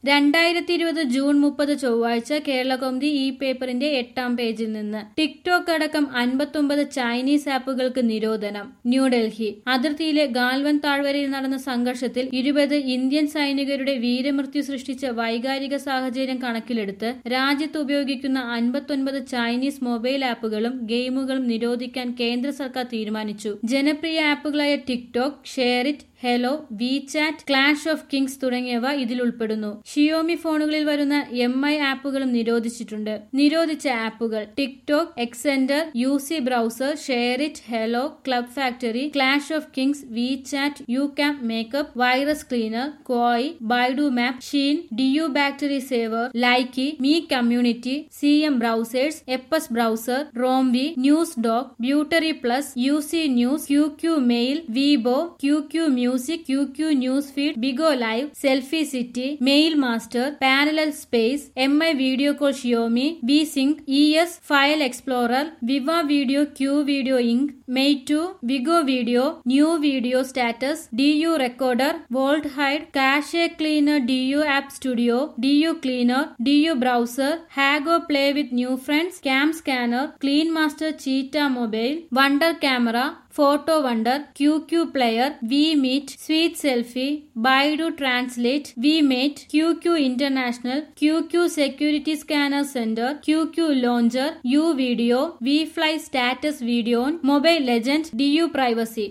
രണ്ടായിരത്തി ഇരുപത് ജൂൺ മുപ്പത് ചൊവ്വാഴ്ച കേരളകൗമുദി ഈ പേപ്പറിന്റെ എട്ടാം പേജിൽ നിന്ന് ടിക്ടോക്ക് അടക്കം അൻപത്തൊമ്പത് ചൈനീസ് ആപ്പുകൾക്ക് നിരോധനം ന്യൂഡൽഹി അതിർത്തിയിലെ ഗാൽവൻ താഴ്വരയിൽ നടന്ന സംഘർഷത്തിൽ ഇരുപത് ഇന്ത്യൻ സൈനികരുടെ വീരമൃത്യു സൃഷ്ടിച്ച വൈകാരിക സാഹചര്യം കണക്കിലെടുത്ത് രാജ്യത്ത് ഉപയോഗിക്കുന്ന അൻപത്തൊൻപത് ചൈനീസ് മൊബൈൽ ആപ്പുകളും ഗെയിമുകളും നിരോധിക്കാൻ കേന്ദ്ര സർക്കാർ തീരുമാനിച്ചു ജനപ്രിയ ആപ്പുകളായ TikTok SHAREit Helo WeChat Clash of Kings തുടങ്ങിയവ ഇതിൽ ഉൾപ്പെടുന്നു ഷിയോമി ഫോണുകളിൽ വരുന്ന എം ഐ ആപ്പുകളും നിരോധിച്ചിട്ടുണ്ട് നിരോധിച്ച ആപ്പുകൾ TikTok Xender U C browser SHAREit Helo club factory Clash of Kings WeChat U camp makeup virus cleaner Kwai Baidu map Shein DU battery saver Likee Mi community C M browsers APUS browser റോംവി news dog beauty plus U C news Q Q mail Weibo Q Q music Q Q news feed Bigo live selfie city mail master parallel space M I video call Xiaomi V zinc E S file explorer Viva video Q video inc Meitu Vigo video new video status D U recorder vault hide cache cleaner D U app studio D U cleaner D U browser Hago play with new friends cam scanner clean master Cheetah mobile wonder camera photo wonder Q Q player we meet sweet selfie Baidu translate V mate Q Q international Q Q security scanner centre Q Q launcher U video V fly status video mobile legend D U privacy